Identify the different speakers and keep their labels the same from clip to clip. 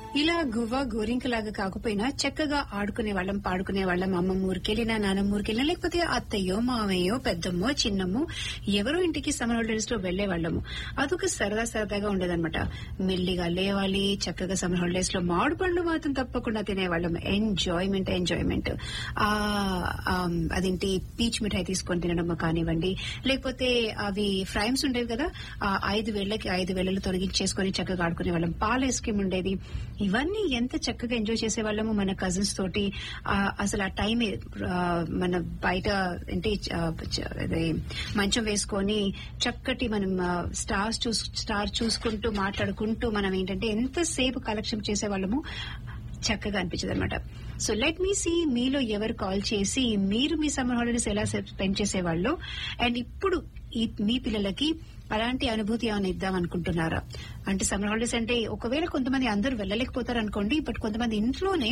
Speaker 1: ఇలా గువ్వ గోరింకలాగా కాకపోయినా చక్కగా ఆడుకునే వాళ్ళం పాడుకునే వాళ్ళం అమ్మమ్మ ఊరికెళ్ళినా నానమ్మ ఊరికెళ్ళినా లేకపోతే అత్తయ్యో మామయ్యో పెద్దమ్మో చిన్నమ్మో ఎవరో ఇంటికి సమ్మర్ హాలిడేస్ లో వెళ్లే వాళ్ళము అదొక సరదా సరదాగా ఉండేదన్నమాట మెల్లిగా లేవాలి చక్కగా సమ్మర్ హాలిడేస్ లో మామిడి పండ్లు మాత్రం తప్పకుండా తినేవాళ్ళం ఎంజాయ్మెంట్ ఎంజాయ్మెంట్ ఆ ఆమ్, అదేంటి పీచ్ మిఠాయి తీసుకొని తినడం కానివ్వండి లేకపోతే అవి ఫ్రైమ్స్ ఉండేవి కదా ఆ ఐదు వేళ్లకి ఐదు వేళ్లలో తొలగించేసుకొని చక్కగా ఆడుకునే వాళ్ళం పాల ఐస్ క్రీమ్ ఉండేది ఇవన్నీ ఎంత చక్కగా ఎంజాయ్ చేసేవాళ్ళము మన కజిన్స్ తోటి ఆ, అసలు ఆ టైం మన బయట ఏంటి ఆ, చ- అదే మంచం వేసుకొని చక్కటి మనం స్టార్స్ చూస్ స్టార్ చూసుకుంటూ మాట్లాడుకుంటూ మనం ఏంటంటే ఎంతసేపు కలెక్షన్ చేసేవాళ్ళము చక్కగా అనిపించదు అనమాట సో లెట్ మీ సీ మీలో ఎవరు కాల్ చేసి మీరు మీ సమ్మర్ హాలిడేస్ ఎలా స్పెండ్ చేసేవాళ్ళు అండ్ ఇప్పుడు ఈ మీ పిల్లలకి అలాంటి అనుభూతి ఏమైనా ఇద్దాం అనుకుంటున్నారా అంటే సమ్మర్ హాలిడేస్ అంటే ఒకవేళ కొంతమంది అందరూ వెళ్ళలేకపోతారు అనుకోండి బట్ కొంతమంది ఇంట్లోనే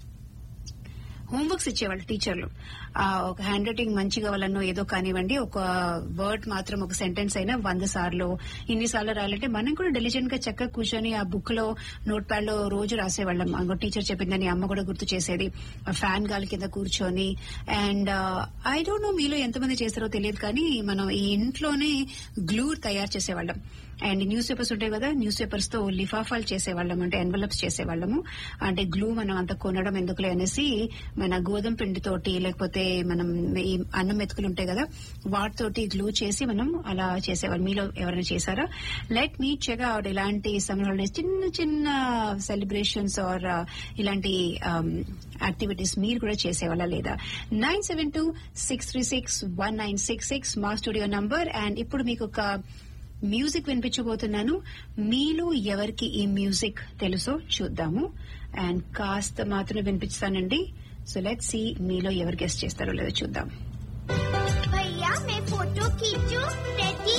Speaker 1: హోంవర్క్స్ ఇచ్చేవాళ్ళు టీచర్లు ఆ, ఒక హ్యాండ్ రైటింగ్ మంచిగా వాళ్ళను ఏదో కానివ్వండి ఒక వర్డ్ మాత్రం ఒక సెంటెన్స్ అయినా వంద సార్లు ఇన్ని సార్లు రాయాలంటే మనం కూడా డెలిజెంట్ గా చక్కగా కూర్చొని ఆ బుక్ లో నోట్ ప్యాడ్ లో రోజు రాసేవాళ్ళం ఇంకో టీచర్ చెప్పిందని అమ్మ కూడా గుర్తు చేసేది ఆ ఫ్యాన్ గాలి కింద కూర్చొని అండ్ ఐ డోంట్ నో మీలో ఎంతమంది చేస్తారో తెలియదు కానీ మనం ఈ ఇంట్లోనే గ్లూ తయారు చేసేవాళ్ళం అండ్ న్యూస్ పేపర్స్ ఉంటాయి కదా న్యూస్ పేపర్స్ తో లిఫాఫాలు చేసేవాళ్ళం అంటే ఎన్వలప్స్ చేసేవాళ్ళము అంటే గ్లూ మనం అంత కొనడం ఎందుకులే అనేసి మన గోధుమ పిండితోటి లేకపోతే మనం ఈ అన్నం మెతుకులు ఉంటాయి కదా వాటితోటి గ్లూ చేసి మనం అలా చేసేవాళ్ళం మీలో ఎవరైనా చేశారా లెట్ మీ చెక్ అవుట్ ఇలాంటి సమ్మర్ హాలిడేస్ చిన్న చిన్న సెలబ్రేషన్స్ ఆర్ ఇలాంటి యాక్టివిటీస్ మీరు కూడా చేసేవాళ్ళ లేదా nine seven two six three six one nine six six మా స్టూడియో నంబర్ అండ్ ఇప్పుడు మీకు ఒక మ్యూజిక్ వినిపించబోతున్నాను మీలో ఎవరికి ఈ మ్యూజిక్ తెలుసో చూద్దాము అండ్ కాస్త మాత్రమే వినిపిస్తానండి సో లెట్ సి మీలో ఎవరు గెస్ట్ చేస్తారో లేదో చూద్దాం
Speaker 2: भैया मैं फोटो खींचू रेडी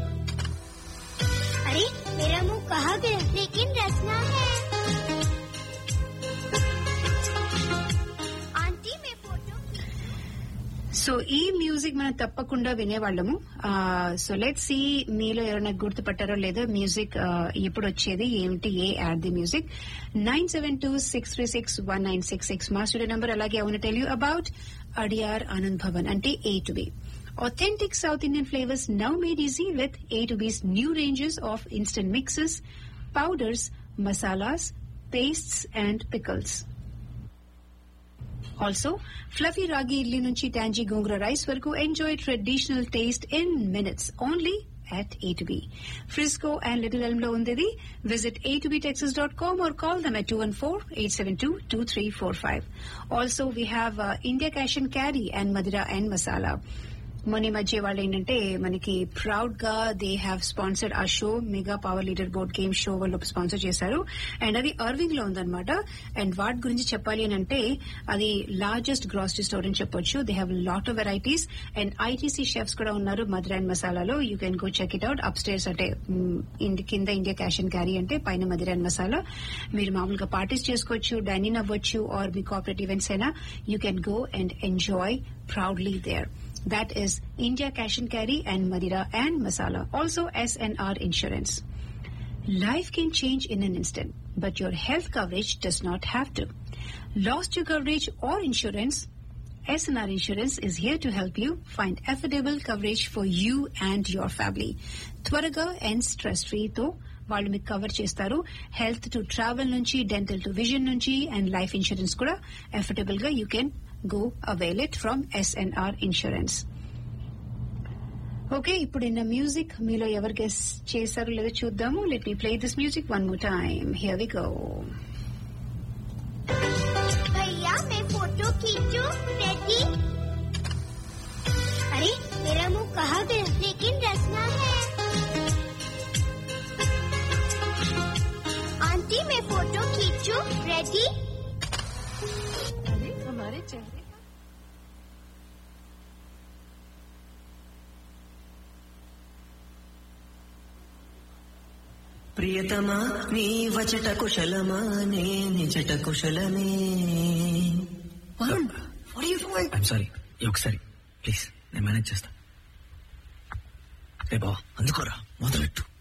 Speaker 2: अरे मेरा मुंह कहाँ गया लेकिन रचना है आंटी मैं फोटो
Speaker 1: సో ఈ మ్యూజిక్ మనం తప్పకుండా వినేవాళ్ళము సో లెట్ సి మీలో ఎవరైనా గుర్తుపట్టారో లేదో మ్యూజిక్ ఎప్పుడు వచ్చేది ఏమిటి ఏ ad the music nine seven two six three six one nine six six మా స్టూడియో నంబర్ అలాగే అవును tell you about Adyar Anand Bhavan అంటే A to B Authentic South Indian flavors now made easy with A to B's new ranges of instant mixes, powders, masalas, pastes and pickles. Also, fluffy ragi idli nunchi tangy gongra rice varaku enjoy traditional taste in minutes only at A2B. Frisco and Little Elm lo undidi. Visit a2btexas.com or call them at 214-872-2345. Also, we have uh, India Cash and Carry and Madura and Masala. మొన్న ఈ మధ్య వాళ్ళు ఏంటంటే మనకి proud గా they have sponsored ఆ show mega power leader board game show వాళ్ళు sponsor చేశారు అండ్ అది అర్వింగ్ లో ఉందన్నమాట అండ్ వాటి గురించి చెప్పాలి అని అంటే అది లార్జెస్ట్ గ్రాసరీ స్టోర్ అని చెప్పొచ్చు they have lot of varieties and ITC chefs కూడా ఉన్నారు మధుర అండ్ మసాలాలో you can go check it out upstairs అంటే మ్, ఇండి- కింద ఇండియా క్యాష్ అండ్ క్యారీ అంటే పైన మధుర అండ్ మసాలా మీరు మామూలుగా పార్టీస్ చేసుకోవచ్చు డైనింగ్ అవ్వచ్చు ఆర్ మీ కార్పొరేట్ ఈవెంట్స్ అయినా you can go and enjoy proudly there That is India Cash and Carry and Madira and Masala. Also SNR Insurance. Life can change in an instant, but your health coverage does not have to. Lost your coverage or insurance? SNR Insurance is here to help you find affordable coverage for you and your family. త్వరగా and stress ఫ్రీతో వాళ్ళు మీకు cover చేస్తారు health to travel నుంచి dental to vision నుంచి and life insurance కూడా affordable గా you can go avail it from SNR insurance okay ఇప్పుడు ఇన్న మ్యూజిక్ మీలో ఎవరు గెస్ చేశారో లేదో చూద్దాము let me play this music one more time here we go
Speaker 2: भैया मैं फोटो खींचू रेडी अरे मेरा मुंह कहाँ गया लेकिन रचना है आंटी मैं फोटो खींचू रेडी
Speaker 1: हमारे चेहरे
Speaker 3: ప్రియతమా నీ వచట కుశలమా నే నిజట కుశలమే
Speaker 4: ఐమ్ సారీ ఒకసారి ప్లీజ్ నేను మేనేజ్ చేస్తా రే బావ అందుకోరా మొదలెట్టు